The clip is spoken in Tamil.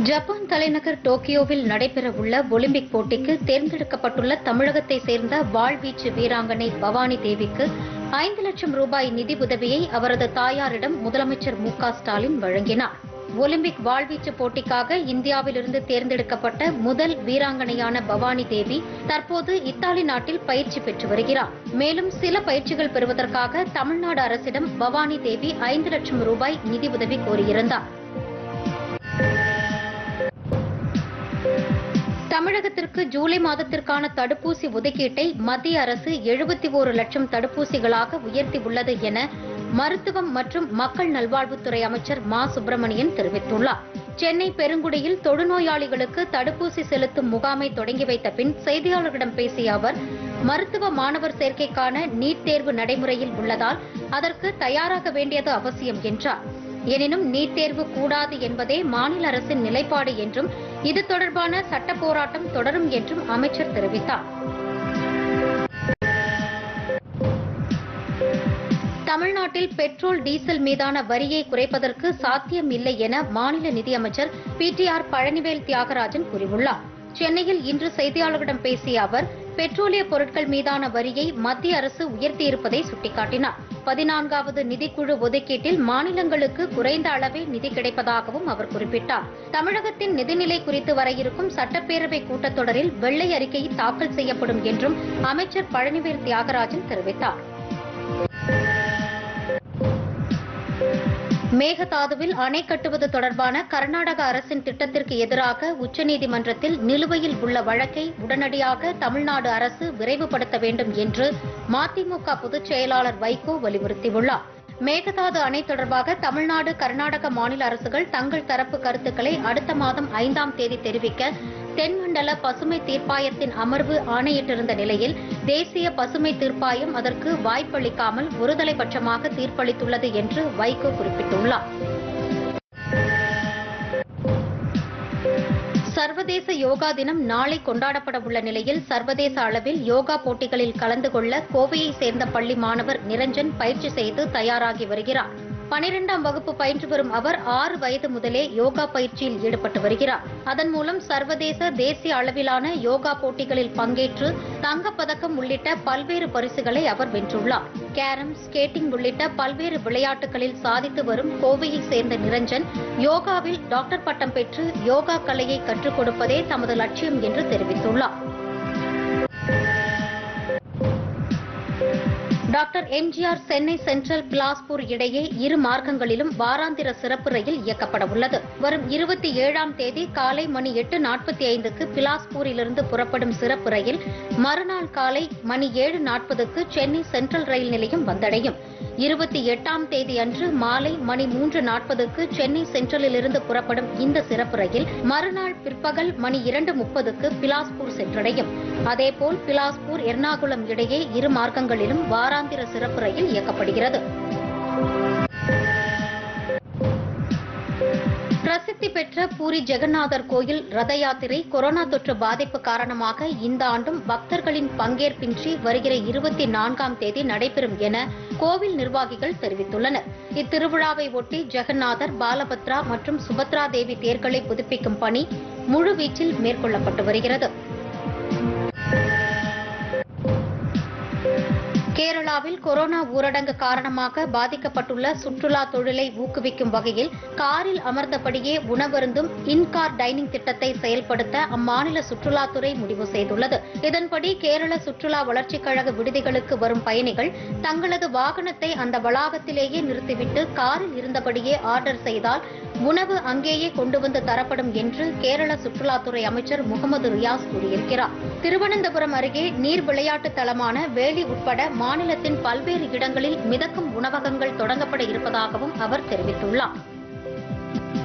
ஜப்பான் தலைநகர் டோக்கியோவில் நடைபெறவுள்ள ஒலிம்பிக் போட்டிக்கு தேர்ந்தெடுக்கப்பட்டுள்ள தமிழகத்தை சேர்ந்த வாழ்வீச்சு வீராங்கனை பவானி தேவிக்கு ஐந்து லட்சம் ரூபாய் நிதி உதவியை அவரது தாயாரிடம் முதலமைச்சர் மு க ஸ்டாலின் வழங்கினார் ஒலிம்பிக் வாழ்வீச்சு போட்டிக்காக இந்தியாவிலிருந்து தேர்ந்தெடுக்கப்பட்ட முதல் வீராங்கனையான பவானி தேவி தற்போது இத்தாலி நாட்டில் பயிற்சி பெற்று வருகிறார் மேலும் சில பயிற்சிகள் பெறுவதற்காக தமிழ்நாடு அரசிடம் பவானி தேவி ஐந்து லட்சம் ரூபாய் நிதி உதவி கோரியிருந்தார் தமிழகத்திற்கு ஜூலை மாதத்திற்கான தடுப்பூசி ஒதுக்கீட்டை மத்திய அரசு எழுபத்தி ஒரு லட்சம் தடுப்பூசிகளாக உயர்த்தியுள்ளது என மருத்துவம் மற்றும் மக்கள் நல்வாழ்வுத்துறை அமைச்சர் மா சுப்பிரமணியன் தெரிவித்துள்ளார் சென்னை பெருங்குடியில் தொழுநோயாளிகளுக்கு தடுப்பூசி செலுத்தும் முகாமை தொடங்கி வைத்த பின் செய்தியாளர்களிடம் பேசிய அவர் மருத்துவ மாணவர் சேர்க்கைக்கான நீட் தேர்வு நடைமுறையில் உள்ளதால் அதற்கு தயாராக வேண்டியது அவசியம் என்றார் எனினும் நீட் தேர்வு கூடாது என்பதே மாநில அரசின் நிலைப்பாடு என்றும் இது தொடர்பான சட்ட போராட்டம் தொடரும் என்றும் அமைச்சர் தெரிவித்தார் தமிழ்நாட்டில் பெட்ரோல் டீசல் மீதான வரியை குறைப்பதற்கு சாத்தியம் இல்லை என மாநில நிதியமைச்சர் P T R Palanivel Thiagarajan கூறியுள்ளார் சென்னையில் இன்று செய்தியாளர்களிடம் பேசிய அவர் பெட்ரோலிய பொருட்கள் மீதான வரியை மத்திய அரசு உயர்த்தியிருப்பதை சுட்டிக்காட்டினார் பதினான்காவது நிதிக்குழு ஒதுக்கீட்டில் மாநிலங்களுக்கு குறைந்த அளவே நிதி கிடைப்பதாகவும் அவர் குறிப்பிட்டார் தமிழகத்தின் நிதிநிலை குறித்து வர இருக்கும் சட்டப்பேரவை கூட்டத்தொடரில் வெள்ளை அறிக்கை தாக்கல் செய்யப்படும் என்றும் அமைச்சர் பழனிவேல் தியாகராஜன் தெரிவித்தார் மேகதாதுவில் அணை கட்டுவது தொடர்பான கர்நாடக அரசின் திட்டத்திற்கு எதிராக உச்சநீதிமன்றத்தில் நிலுவையில் உள்ள வழக்கை உடனடியாக தமிழ்நாடு அரசு விரைவுபடுத்த வேண்டும் என்று மதிமுக பொதுச் செயலாளர் வைகோ வலியுறுத்தியுள்ளார் மேகதாது அணை தொடர்பாக தமிழ்நாடு கர்நாடக மாநில அரசுகள் தங்கள் தரப்பு கருத்துக்களை அடுத்த மாதம் ஐந்தாம் தேதி தெரிவிக்க தென்மண்டல பசுமை தீர்ப்பாயத்தின் அமர்வு ஆணையிட்டிருந்த நிலையில் தேசிய பசுமை தீர்ப்பாயம் அதற்கு வாய்ப்பளிக்காமல் ஒருதலை பட்சமாக தீர்ப்பளித்துள்ளது என்று வைகோ குறிப்பிட்டுள்ளார் சர்வதேச யோகா தினம் நாளை கொண்டாடப்பட உள்ள நிலையில் சர்வதேச அளவில் யோகா போட்டிகளில் கலந்து கொள்ள கோவையை சேர்ந்த பள்ளி மாணவர் நிரஞ்சன் பயிற்சி செய்து தயாராகி வருகிறார் பனிரெண்டாம் வகுப்பு பயின்று வரும் அவர் ஆறு வயது முதலே யோகா பயிற்சியில் ஈடுபட்டு வருகிறார் அதன் மூலம் சர்வதேச தேசிய அளவிலான யோகா போட்டிகளில் பங்கேற்று தங்கப்பதக்கம் உள்ளிட்ட பல்வேறு பரிசுகளை அவர் வென்றுள்ளார் கேரம் ஸ்கேட்டிங் உள்ளிட்ட பல்வேறு விளையாட்டுகளில் சாதித்து வரும் கோவையை சேர்ந்த நிரஞ்சன் யோகாவில் டாக்டர் பட்டம் பெற்று யோகா கலையை கற்றுக் கொடுப்பதே தமது லட்சியம் என்று தெரிவித்துள்ளார் doctor MGR Chennai central Bilaspur இடையே இரு மார்க்கங்களிலும் வாராந்திர சிறப்பு ரயில் இயக்கப்பட உள்ளது வரும் இருபத்தி ஏழாம் தேதி காலை மணி எட்டு நாற்பத்தி ஐந்துக்கு பிலாஸ்பூரிலிருந்து புறப்படும் சிறப்பு ரயில் மறுநாள் காலை மணி ஏழு நாற்பதுக்கு சென்னை சென்ட்ரல் ரயில் நிலையம் வந்தடையும் இருபத்தி எட்டாம் தேதி அன்று மாலை மணி மூன்று நாற்பதுக்கு சென்னை சென்ட்ரலிலிருந்து புறப்படும் இந்த சிறப்பு ரயில் மறுநாள் பிற்பகல் மணி இரண்டு முப்பதுக்கு பிலாஸ்பூர் சென்றடையும் அதேபோல் பிலாஸ்பூர் எர்ணாகுளம் இடையே இரு மார்க்கங்களிலும் வாராந்திர சிறப்பு ரயில் இயக்கப்படுகிறது பிரசித்தி பெற்ற பூரி ஜெகநாதர் கோயில் ரத யாத்திரை கொரோனா தொற்று பாதிப்பு காரணமாக இந்த ஆண்டும் பக்தர்களின் பங்கேற்பின்றி வருகிற இருபத்தி நான்காம் தேதி நடைபெறும் என கோவில் நிர்வாகிகள் தெரிவித்துள்ளனர் இத்திருவிழாவை ஒட்டி ஜெகநாதர் பாலபத்ரா மற்றும் சுபத்ரா தேவி தேர்களை புதுப்பிக்கும் பணி முழுவீச்சில் மேற்கொள்ளப்பட்டு வருகிறது கேரளாவில் கொரோனா ஊரடங்கு காரணமாக பாதிக்கப்பட்டுள்ள சுற்றுலா தொழிலை ஊக்குவிக்கும் வகையில் காரில் அமர்ந்தபடியே உணவருந்தும் இன்கார் டைனிங் திட்டத்தை செயல்படுத்த அம்மாநில சுற்றுலாத்துறை முடிவு செய்துள்ளது இதன்படி கேரள சுற்றுலா வளர்ச்சிக் கழக விடுதிகளுக்கு வரும் பயணிகள் தங்களது வாகனத்தை அந்த வளாகத்திலேயே நிறுத்திவிட்டு காரில் இருந்தபடியே ஆர்டர் செய்தால் உணவு அங்கேயே கொண்டு வந்து தரப்படும் என்று கேரள சுற்றுலாத்துறை அமைச்சர் முகமது ரியாஸ் கூறியிருக்கிறார் திருவனந்தபுரம் அருகே நீர் விளையாட்டு தளமான வேலி உட்பட மாநிலத்தின் பல்வேறு இடங்களில் மிதக்கும் உணவகங்கள் தொடங்கப்பட இருப்பதாகவும் அவர் தெரிவித்துள்ளார்